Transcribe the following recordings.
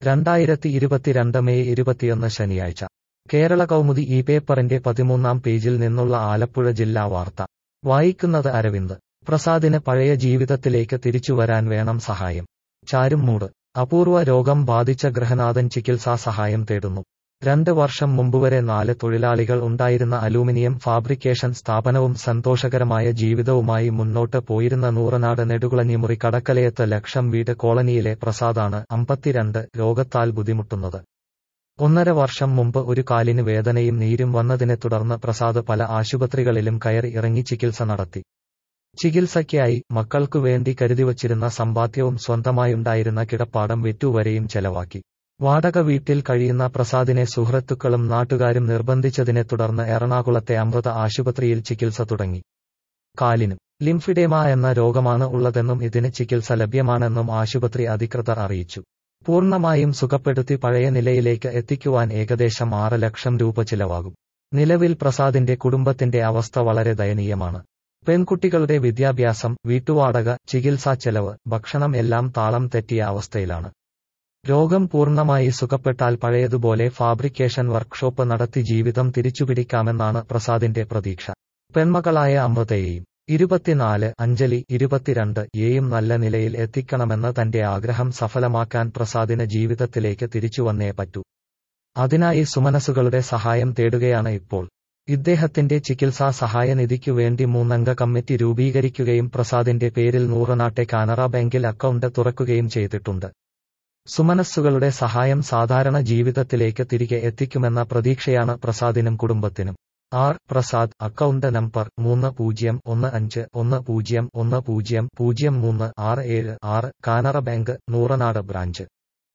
രണ്ടായിരത്തി ഇരുപത്തിരണ്ട് മെയ് ഇരുപത്തിയൊന്ന് ശനിയാഴ്ച കേരള കൗമുദി ഈ പേപ്പറിന്റെ പതിമൂന്നാം പേജിൽ നിന്നുള്ള ആലപ്പുഴ ജില്ലാ വാർത്ത വായിക്കുന്നത് അരവിന്ദ് പ്രസാദിന് പഴയ ജീവിതത്തിലേക്ക് തിരിച്ചുവരാൻ വേണം സഹായം ചാരുംമൂട് അപൂർവ രോഗം ബാധിച്ച ഗൃഹനാഥൻ ചികിത്സാ സഹായം തേടുന്നു രണ്ട് വർഷം മുമ്പുവരെ നാല് തൊഴിലാളികൾ ഉണ്ടായിരുന്ന അലൂമിനിയം ഫാബ്രിക്കേഷൻ സ്ഥാപനവും സന്തോഷകരമായ ജീവിതവുമായി മുന്നോട്ട് പോയിരുന്ന നൂറനാട് നെടുകുളഞ്ഞിമുറി കടക്കലയത്ത് ലക്ഷം വീട് കോളനിയിലെ പ്രസാദാണ് അമ്പത്തിരണ്ട് രോഗത്താൽ ബുദ്ധിമുട്ടുന്നത് ഒന്നര വർഷം മുമ്പ് ഒരു കാലിന് വേദനയും നീരും വന്നതിനെ തുടർന്ന് പ്രസാദ് പല ആശുപത്രികളിലും കയറി ഇറങ്ങി ചികിത്സ നടത്തി ചികിത്സയ്ക്കായി മക്കൾക്കു വേണ്ടി കരുതിവച്ചിരുന്ന സമ്പാദ്യവും സ്വന്തമായുണ്ടായിരുന്ന കിടപ്പാടം വിറ്റുവരെയും ചെലവാക്കി വാടക വീട്ടിൽ കഴിയുന്ന പ്രസാദിനെ സുഹൃത്തുക്കളും നാട്ടുകാരും നിർബന്ധിച്ചതിനെ തുടർന്ന് എറണാകുളത്തെ അമൃത ആശുപത്രിയിൽ ചികിത്സ തുടങ്ങി കാലിനും ലിംഫിഡേമ എന്ന രോഗമാണ് ഉള്ളതെന്നും ഇതിന് ചികിത്സ ലഭ്യമാണെന്നും ആശുപത്രി അധികൃതർ അറിയിച്ചു പൂർണ്ണമായും സുഖപ്പെടുത്തി പഴയ നിലയിലേക്ക് എത്തിക്കുവാൻ ഏകദേശം ആറ് ലക്ഷം രൂപ ചിലവാകും നിലവിൽ പ്രസാദിന്റെ കുടുംബത്തിന്റെ അവസ്ഥ വളരെ ദയനീയമാണ് പെൺകുട്ടികളുടെ വിദ്യാഭ്യാസം വീട്ടുവാടക ചികിത്സാ ചെലവ് ഭക്ഷണം എല്ലാം താളം തെറ്റിയ അവസ്ഥയിലാണ് രോഗം പൂർണ്ണമായി സുഖപ്പെട്ടാൽ പഴയതുപോലെ ഫാബ്രിക്കേഷൻ വർക്ക്ഷോപ്പ് നടത്തി ജീവിതം തിരിച്ചുപിടിക്കാമെന്നാണ് പ്രസാദിന്റെ പ്രതീക്ഷ പെൺമകളായ അമൃതയെയും ഇരുപത്തിനാല് അഞ്ജലി ഇരുപത്തിരണ്ട് യെയും നല്ല നിലയിൽ എത്തിക്കണമെന്ന തന്റെ ആഗ്രഹം സഫലമാക്കാൻ പ്രസാദിന് ജീവിതത്തിലേക്ക് തിരിച്ചുവന്നേ പറ്റൂ അതിനായി സുമനസുകളുടെ സഹായം തേടുകയാണ് ഇപ്പോൾ ഇദ്ദേഹത്തിന്റെ ചികിത്സാ സഹായനിധിക്കു വേണ്ടി മൂന്നംഗ കമ്മിറ്റി രൂപീകരിക്കുകയും പ്രസാദിന്റെ പേരിൽ നൂറനാട്ടെ കാനറ ബാങ്കിൽ അക്കൗണ്ട് തുറക്കുകയും ചെയ്തിട്ടുണ്ട് സുമനസ്സുകളുടെ സഹായം സാധാരണ ജീവിതത്തിലേക്ക് തിരികെ എത്തിക്കുമെന്ന പ്രതീക്ഷയാണ് പ്രസാദിനും കുടുംബത്തിനും ആർ പ്രസാദ് അക്കൗണ്ട് നമ്പർ മൂന്ന് പൂജ്യം ഒന്ന് അഞ്ച് ഒന്ന് പൂജ്യം ഒന്ന് പൂജ്യം പൂജ്യം മൂന്ന് ആറ് ഏഴ് ആറ് Canara bank Nooranad branch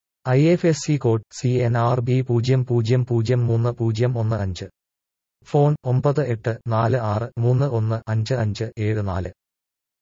I F S C code C N R B പൂജ്യം പൂജ്യം പൂജ്യം മൂന്ന് പൂജ്യം ഒന്ന് അഞ്ച് ഫോൺ ഒമ്പത് എട്ട് നാല് ആറ് മൂന്ന് ഒന്ന് അഞ്ച് അഞ്ച് ഏഴ് നാല്